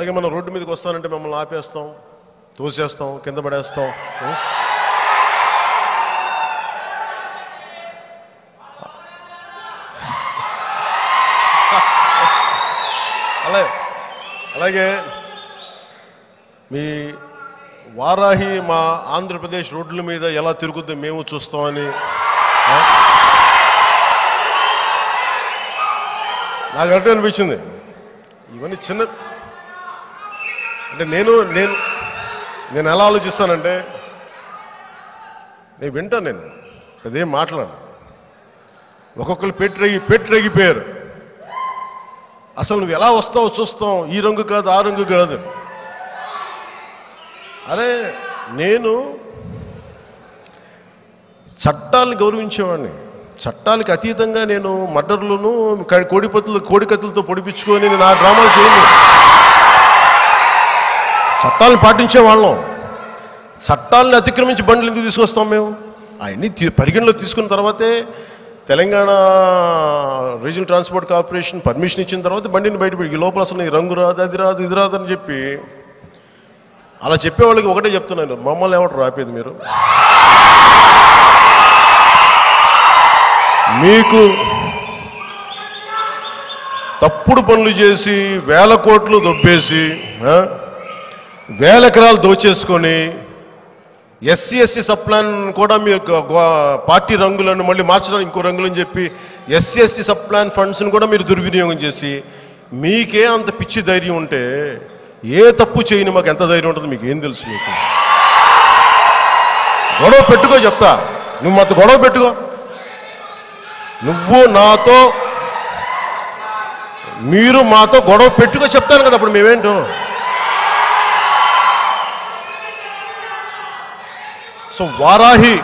అలాగే మనం రోడ్డు మీదకి వస్తానంటే మమ్మల్ని ఆపేస్తాం తోసేస్తాం కింద పడేస్తాం ఉం? అలాగే అలాగే మీ వారాహి మా ఆంధ్రప్రదేశ్ రోడ్ల మీద ఎలా తిరుగుద్దో మేము చూస్తామని ఆ? నాకు అట్టే అనిపించింది ఇవన్నీ చిన్న అంటే నేను నేను నేను ఎలా ఆలోచిస్తానంటే నేను వింటాను నేను అదేం మాట్లాడు ఒక్కొక్కరు పెట్రెగి పెట్రెగిపోయారు అసలు నువ్వు ఎలా వస్తావో చూస్తాం ఈ రంగు కాదు ఆ రంగు కాదు అరే నేను చట్టాలను గౌరవించేవాడిని చట్టాలకు అతీతంగా నేను మర్డర్లను క- కోడిపత్తులు కోడికత్తులతో పొడిపించుకొని నేను ఆ డ్రామాలు చేయను చట్టాలను పాటించే వాళ్ళం చట్టాలను అతిక్రమించి బండ్లు ఎందుకు తీసుకొస్తాం మేము అవన్నీ తీ- పరిగణలో తీసుకున్న తర్వాతే Telangana regional transport corporation permission ఇచ్చిన తర్వాత బండిని బయట ఈ లోపల అసలు ఈ రంగు రాదు అది రాదు ఇది రాదు అని చెప్పి అలా చెప్పే వాళ్ళకి ఒకటే చెప్తున్నాను మమ్మల్ని ఎవరు రాపేది మీరు మీకు తప్పుడు పనులు చేసి వేల కోట్లు దొబ్బేసి ఆ, వేల ఎకరాలు దోచేసుకొని ఎస్సీ ఎస్సీ సప్లాన్ కూడా మీరు గ- గ- పార్టీ రంగులను మళ్ళీ మార్చడానికి ఇంకో రంగులని చెప్పి ఎస్సీ ఎస్టీ సప్లాన్ ఫండ్స్ని కూడా మీరు దుర్వినియోగం చేసి మీకే అంత పిచ్చి ధైర్యం ఉంటే ఏ తప్పు చేయని మాకు ఎంత ధైర్యం ఉంటుందో మీకు ఏం తెలుసు మీకు గొడవ పెట్టుకో చెప్తా నువ్వు మాతో గొడవ పెట్టుకో నువ్వు నాతో మీరు మాతో గొడవ పెట్టుకో చెప్తాను కదా అప్పుడు మేమేంటో సో వారాహి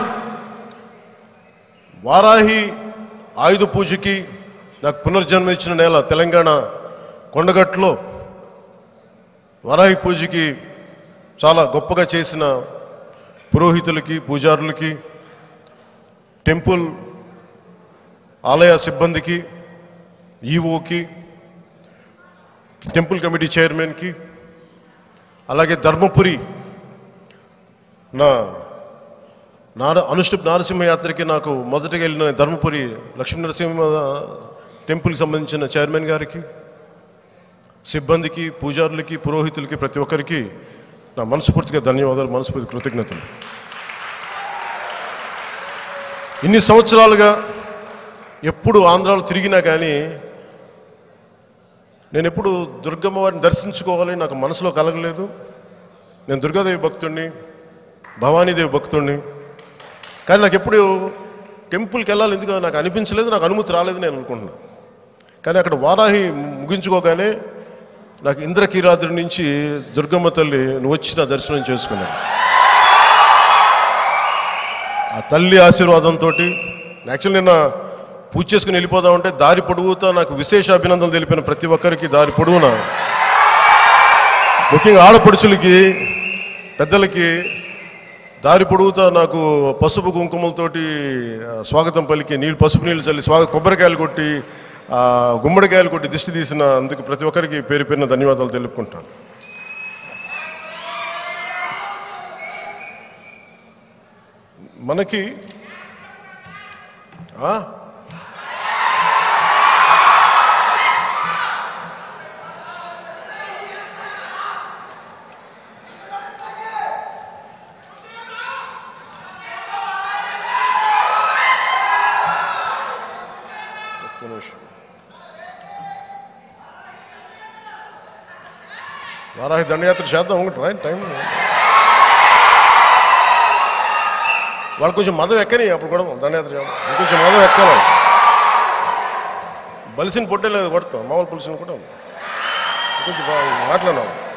వారాహి ఆయుధ పూజకి నాకు పునర్జన్మ ఇచ్చిన నేల తెలంగాణ కొండగట్లో వారాహి పూజకి చాలా గొప్పగా చేసిన పురోహితులకి పూజారులకి టెంపుల్ ఆలయ సిబ్బందికి ఈఓకి టెంపుల్ కమిటీ చైర్మన్కి అలాగే ధర్మపురి నా నార అనుష్ఠుప్ నారసింహ యాత్రకి నాకు మొదటగా వెళ్ళిన ధర్మపురి లక్ష్మీ నరసింహ టెంపుల్కి సంబంధించిన చైర్మన్ గారికి సిబ్బందికి పూజారులకి పురోహితులకి ప్రతి ఒక్కరికి నా మనస్ఫూర్తిగా ధన్యవాదాలు మనస్ఫూర్తి కృతజ్ఞతలు ఇన్ని సంవత్సరాలుగా ఎప్పుడు ఆంధ్రాలో తిరిగినా కానీ నేను ఎప్పుడు దుర్గమ్మ వారిని దర్శించుకోవాలని నాకు మనసులో కలగలేదు నేను దుర్గాదేవి భక్తుడిని భవానీదేవి భక్తుడిని కానీ నాకు ఎప్పుడు టెంపుల్కి వెళ్ళాలి ఎందుకు నాకు అనిపించలేదు నాకు అనుమతి రాలేదు నేను అనుకుంటున్నాను కానీ అక్కడ వారాహి ముగించుకోగానే నాకు ఇంద్రకీరాద్రి నుంచి దుర్గమ్మ తల్లి నువ్వు వచ్చి నా దర్శనం చేసుకున్నాను ఆ తల్లి ఆశీర్వాదంతో యాక్చువల్ నిన్న పూజ చేసుకుని వెళ్ళిపోదామంటే దారి పొడుగుతా నాకు విశేష అభినందనలు తెలిపిన ప్రతి ఒక్కరికి దారి పొడుగున ముఖ్యంగా ఆడపడుచులకి పెద్దలకి దారి పొడుగుతా నాకు పసుపు కుంకుమలతోటి ఆ, స్వాగతం పలికి నీళ్ళు పసుపు నీళ్ళు చల్లి స్వాగ కొబ్బరికాయలు కొట్టి ఆ, గుమ్మడికాయలు కొట్టి దిష్టి తీసిన అందుకు ప్రతి ఒక్కరికి పేరు పేరున ధన్యవాదాలు తెలుపుకుంటాను మనకి ఆ? ఒక్క నిమిషం. వారాహి దండయాత్ర చేద్దాం ఒకటి రైట్ టైం వాళ్ళు కొంచెం మదం ఎక్కని అప్పుడు కూడా దండయాత్ర చేద్దాం ఇంకొంచెం మదం ఎక్కాలి బలిసిన పొట్టేలేదు కొడతాం మామూలు పులిసిన కూడా కొంచెం మాట్లాడినాం